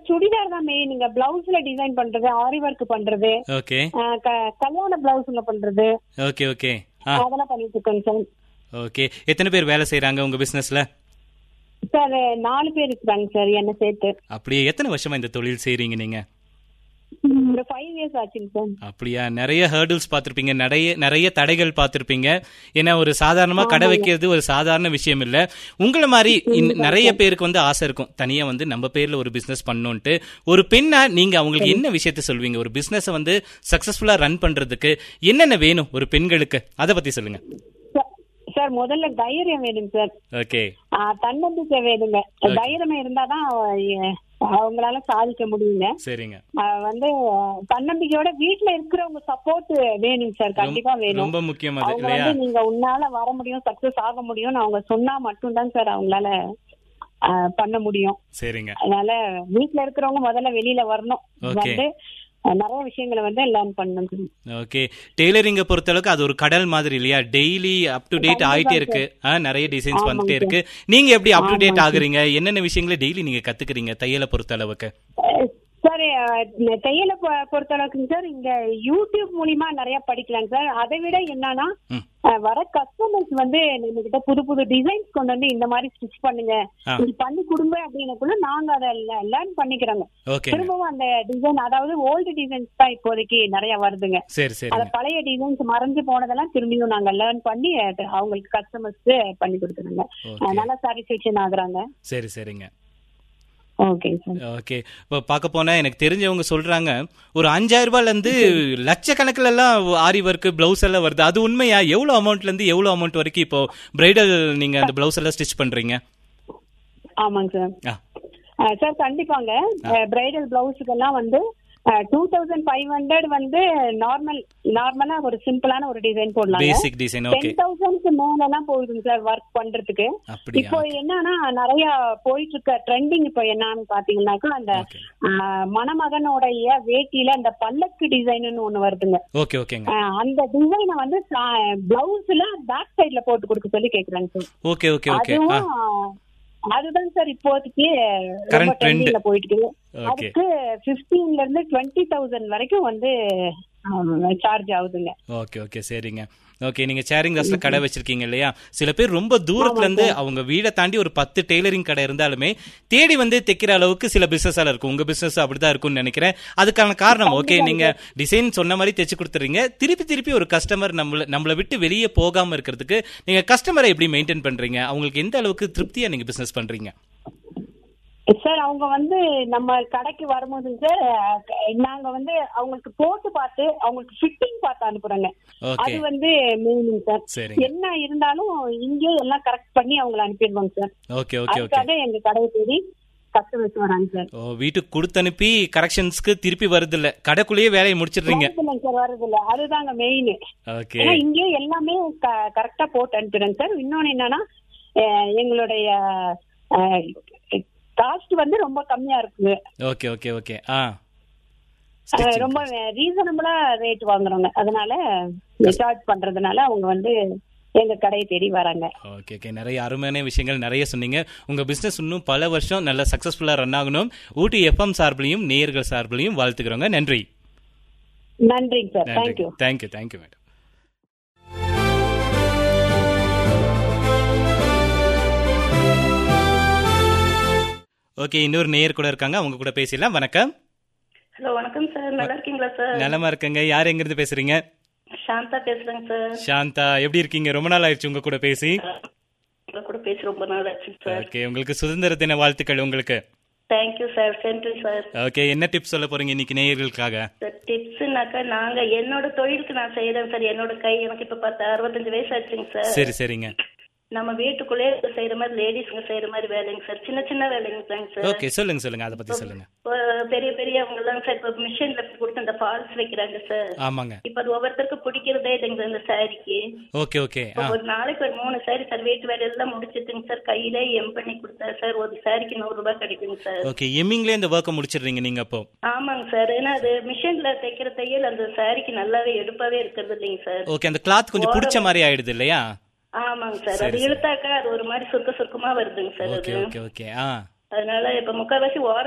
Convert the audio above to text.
சுடிதார் தான் மெயின் நீங்க பிளவுஸ்ல டிசைன் பண்றது ஆரி ஒர்க் பண்றது ஓகே அஹ், க- கல்யாண பிளவுஸ்ல பண்றது ஓகே ஓகே ஆ அதெல்லாம் பண்ணிட்டு இருக்கோங்க சார் ஓகே எத்தனை பேர் வேலை செய்றாங்க உங்க பிசினஸ்ல சார் நாலு பேர் இருக்கிறாங்க சார் என்ன சேர்த்து அப்படியே எத்தனை வருஷமா இந்த தொழில் செய்றீங்க நீங்க ஒரு ஃபைவ் இயர்ஸ் ஆச்சுங்க சார் அப்படியா நிறைய ஹேர்டில்ஸ் பார்த்திருப்பீங்க நிறைய நிறைய தடைகள் பார்த்திருப்பீங்க ஏன்னா ஒரு சாதாரணமா கடை வைக்கிறது ஒரு சாதாரண விஷயம் இல்ல உங்களை மாதிரி இன்- நிறைய பேருக்கு வந்து ஆசை இருக்கும் தனியா வந்து நம்ம பேர்ல ஒரு பிசினஸ் பண்ணணும்ட்டு ஒரு பெண்ணா நீங்க அவங்களுக்கு என்ன விஷயத்த சொல்வீங்க ஒரு பிசினஸ் வந்து சக்சஸ்ஃபுல்லா ரன் பண்றதுக்கு என்னென்ன வேணும் ஒரு பெண்களுக்கு அதை பத்தி சொல்லுங்க சார், சார் முதல்ல தைரியம் வேணுங்க சார் ஓகே ஆஹ் தன்னம்பிக்கை வேணுங்க தைரியம் இருந்தாதான் அஹ், அவங்களால சாதிக்க முடியுங்க சரிங்க ஆஹ் வந்து தன்னம்பிக்கையோட வீட்டுல இருக்கிறவங்க சப்போர்ட் வேணுங்க சார் கண்டிப்பா வேணும் ரொம்ப முக்கியம் அது அவங்க இல்லையா வந்து நீங்க உன்னால வர முடியும் சக்சஸ் ஆக முடியும்னு அவங்க சொன்னா மட்டும்தான் சார் அவங்களால ஆஹ் பண்ண முடியும் சரிங்க அதனால வீட்டுல இருக்கிறவங்க முதல்ல வெளியில வரணும் Okay. வந்து அஹ், நிறைய விஷயங்களை வந்து லேர்ன் பண்ணணும் ஓகே டெய்லரிங்க பொறுத்தளவுக்கு அது ஒரு கடல் மாதிரி இல்லையா டெய்லி அப் டு டேட் ஆயிட்டே இருக்கு ஆ, நிறைய டிசைன்ஸ் வந்துட்டே இருக்கு நீங்க எப்படி அப் டு டேட் ஆகுறீங்க என்னென்ன விஷயங்களை டெய்லி நீங்க கத்துக்கிறீங்க தையலை பொறுத்தளவுக்கு அஹ் சார் அஹ் இந்த தையலை பொ- பொறுத்தளவுக்கு சார் இங்க யூடியூப் மூலியமா நிறைய படிக்கலாங்க சார் அதை விட என்னன்னா ம். அஹ் வர கஸ்டமர்ஸ் வந்து நம்ம கிட்ட புது புது டிசைன்ஸ் கொண்டு வந்து இந்த மாதிரி ஸ்டிச் பண்ணுங்க ஆ. இது பண்ணி கொடுங்க அப்படின்னக்குள்ள நாங்க அதை லேர்ன் பண்ணிக்கிறோங்க ஓகேங்க திரும்பவும் அந்த டிசைன் அதாவது ஓல்டு டிசைன்ஸ் தான் இப்போதைக்கு நிறைய வருதுங்க சரி அத சரிங்க பழைய டிசைன்ஸ் மறைஞ்சு போனதெல்லாம் திரும்பியும் நாங்க லேர்ன் பண்ணி அது அவங்களுக்கு கஸ்டமர்ஸ்க்கு பண்ணி கொடுக்குறோங்க ஓகே நல்லா சாட்டிஸ்பேக்ஷன் ஆகுறாங்க சரி சரிங்க ஓகே சார் ஓகே இப்போ பார்க்க போனா எனக்கு தெரிஞ்சவங்க சொல்றாங்க ஒரு அஞ்சாயிரம் ரூபாய்ல இருந்து லட்சக்கணக்கில் எல்லாம் ஆரி ஒர்க் பிளவுஸ் எல்லாம் வருது அது உண்மையா எவ்வளவு அமௌண்ட்ல இருந்து எவ்வளவு அமௌண்ட் வரைக்கும் இப்போ பிரைடல் நீங்க அந்த பிளவுஸ் எல்லாம் ஸ்டிச் பண்றீங்க ஆமாங்க சார் ஆ அஹ் சார் கண்டிப்பாங்க பிரைடல் பிளவுஸுக்கெல்லாம் வந்து டூ தௌசண்ட் ஃபைவ் ஹண்ட்ரட் வந்து நார்மல் நார்மலா ஒரு சிம்பிளான ஒரு டிசைன் போடலாம் பேசிக் டிசைன் ஓகே டென் தௌசண்ட்க்கு மேல எல்லாம் போகுதுங்க சார் ஒர்க் பண்றதுக்கு அப்படியா இப்போ என்னன்னா நிறைய போயிட்டு இருக்க ட்ரெண்டிங் இப்போ என்னன்னு பாத்தீங்கன்னாக்கா அந்த ஓகே அஹ், மணமகனுடைய வேட்டியில அந்த பல்லக்கு டிசைன்னு ஒண்ணு வருதுங்க ஓகே ஓகேங்க அஹ், அந்த டிசைனை வந்து பிளவுஸ்ல பேக் சைடுல போட்டு கொடுக்க சொல்லி கேக்குறாங்க சார் ஓகே ஓகே ஓகே ஆ அதுவும் அதுதான் சார் இப்போதைக்கு ரொம்ப Current trend. ட்ரெண்டிங்ல போயிட்டு இருக்குது ஓகே அதுக்கு பிப்டீன்ல இருந்து டுவெண்ட்டி தௌசண்ட் வரைக்கும் வந்து சார்ஜ் ஆகுதுங்க ஓகே ஓகே சரிங்க ஓகே நீங்க சேரிங் கிளாஸ்ல கடை வச்சிருக்கீங்க இல்லையா சில பேர் ரொம்ப தூரத்துல இருந்து அவங்க வீடை தாண்டி ஒரு பத்து டெய்லரிங் கடை இருந்தாலுமே தேடி வந்து தைக்கிற அளவுக்கு சில பிசினஸ் இருக்கும் உங்க பிசினஸ் அப்படிதான் இருக்கும்னு நினைக்கிறேன் அதுக்கான காரணம் ஓகே நீங்க டிசைன் சொன்ன மாதிரி தைச்சு கொடுத்துறீங்க திருப்பி திருப்பி ஒரு கஸ்டமர் நம்மள நம்மள விட்டு வெளியே போகாம இருக்கிறதுக்கு நீங்க கஸ்டமரை எப்படி மெயின்டைன் பண்றீங்க அவங்களுக்கு எந்த அளவுக்கு திருப்தியா நீங்க பிசினஸ் பண்றீங்க சார் அவங்க வந்து நம்ம கடைக்கு வரும்போது சார் நாங்க வந்து அவங்களுக்கு போட்டு பார்த்து அவங்களுக்கு ஃபிட்டிங் பார்த்து அனுப்புறோங்க ஓகே அது வந்து மெயின் சார் சரிங்க என்ன இருந்தாலும் இங்கே எல்லாம் கரெக்ட் பண்ணி அவங்களை அனுப்பிடுவாங்க சார் ஓகே ஓகே ஓகே அதுக்காக எங்க கடையை தேடி கஸ்டமர்ஸ் வராங்க சார் ஓ வீட்டுக்கு கொடுத்து அனுப்பி கரெக்ஷன்ஸ்க்கு திருப்பி வருது இல்ல கடைக்குள்ளேயே வேலையை முடிச்சிடுறீங்க வருதில்லைங்க சார் வருதில்ல அதுதாங்க மெயின் ஓகே ஏன்னா இங்கே எல்லாமே கரெக்டா போட்டு அனுப்பிடுறேங்க சார் இன்னொன்னு என்னன்னா அஹ், எங்களுடைய காஸ்ட் வந்து ரொம்ப கம்மியா இருக்குங்க ஓகே ஓகே ஓகே ஆ அஹ், Stitching ரொம்ப ரீசனபிளா ரேட் வாங்குறோங்க அதனால சார்ஜ் பண்றதுனால அவங்க வந்து எங்க கடையை தேடி வராங்க ஓகே ஓகே நிறைய அருமையான விஷயங்கள் நிறைய சொன்னீங்க உங்க பிசினஸ் இன்னும் பல வருஷம் நல்ல சக்சஸ்ஃபுல்லா ரன் ஆகணும் ஊட்டி எஃப்எம் சார்பிலையும் நேயர்கள் சார்பிலையும் வாழ்த்துக்கிறோங்க நன்றி நன்றிங்க சார் நன்றி thank you thank you thank you madam okay இன்னொரு நேயர் கூட இருக்காங்க அவங்க கூட பேசிடலாம் வணக்கம் ஹலோ வணக்கம் சார் நல்லா இருக்கீங்களா சார் நலமா இருக்கங்க யார் எங்க இருந்து பேசுறீங்க சாந்தா பேசுறேங்க சார் சாந்தா எப்படி இருக்கீங்க ரொம்ப நாள் ஆயிடுச்சு உங்க கூட பேசி உங்க கூட பேசி ரொம்ப நாள் ஆச்சு சார் ஓகே உங்களுக்கு சுதந்திர தின வாழ்த்துக்கள் உங்களுக்கு தேங்க்யூ சார் சென்ட்ரி சார் ஓகே என்ன டிப்ஸ் சொல்ல போறீங்க இன்னைக்கு நேயர்களுக்காக சார் டிப்ஸ்னாக்கா நாங்க என்னோட தொழிலுக்கு நான் செய்யறேன் சார் என்னோட கை எனக்கு இப்ப பத்து அறுபத்தஞ்சு வயசு ஆச்சுங்க சார் சரி சரிங்க நம்ம வீட்டுக்குள்ளே செய்யற மாதிரி லேடிஸ்ங்க செய்யற மாதிரி வேலைங்க சார் சின்ன சின்ன வேலைங்க தாங்க சார் ஓகே சொல்லுங்க சொல்லுங்க அதை பத்தி சொல்லுங்க இப்போ பெரிய பெரியவங்க எல்லாம் சார் இப்போ மிஷின்ல கொடுத்து அந்த ஃபால்ஸ் வைக்கிறாங்க சார் ஆமாங்க இப்ப அது ஒவ்வொருத்தருக்கும் பிடிக்கிறதே இல்லைங்க சார் இந்த சாரிக்கு ஓகே ஓகே ஆ ஒரு நாளைக்கு ஒரு மூணு சாரி சார் வீட்டு வேலை எல்லாம் முடிச்சிட்டுங்க சார் கையிலே எம் பண்ணி கொடுத்தா சார் ஒரு சாரிக்கு நூறு ரூபாய் கிடைக்குங்க சார் ஓகே எம்மிங்லேயே இந்த ஒர்க்கை முடிச்சிடுறீங்க நீங்க அப்போ ஆமாங்க சார் ஏன்னா அது மிஷின்ல தைக்கிற தையல் அந்த சாரிக்கு நல்லாவே எடுப்பாவே இருக்கிறது இல்லைங்க சார் ஓகே அந்த கிளாத் கொஞ்சம் பிடிச்ச மாதிரி ஆயிடுது இல்லையா ஆமாங்க சார் சரி, அது சரி. இழுத்தாக்கா அது ஒரு மாதிரி சுருக்க சுருக்கமா வருதுங்க சார் ஓகே அது ஓகே ஓகே ஆ அதனால இப்ப முக்கால்வாசி ஓர